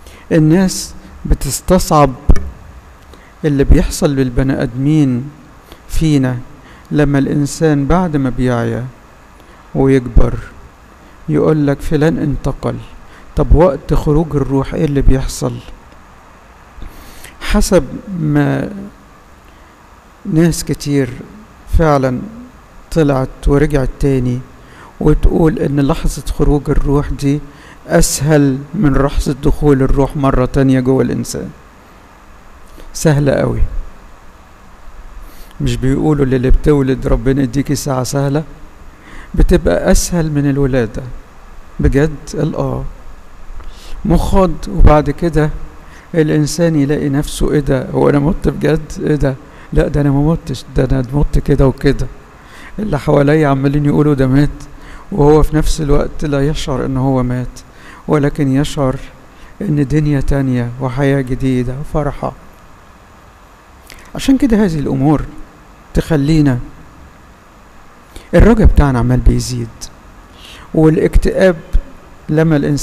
الناس بتستصعب اللي بيحصل للبني ادمين فينا لما الانسان بعد ما بيعيا ويكبر يقول لك فلان انتقل طب وقت خروج الروح ايه اللي بيحصل حسب ما ناس كتير فعلا طلعت ورجعت تاني وتقول ان لحظة خروج الروح دي اسهل من لحظة دخول الروح مرة تانية جوه الانسان سهلة قوي مش بيقولوا للي بتولد ربنا يديكي ساعة سهلة بتبقى اسهل من الولادة بجد الاه مخض وبعد كده الانسان يلاقي نفسه ايه ده هو انا مت بجد ايه ده لا ده انا ما متش ده انا مت كده وكده اللي حواليا عمالين يقولوا ده مات وهو في نفس الوقت لا يشعر ان هو مات ولكن يشعر ان دنيا تانية وحياة جديدة وفرحة عشان كده هذه الامور تخلينا الرجا بتاعنا عمال بيزيد والاكتئاب لما الانسان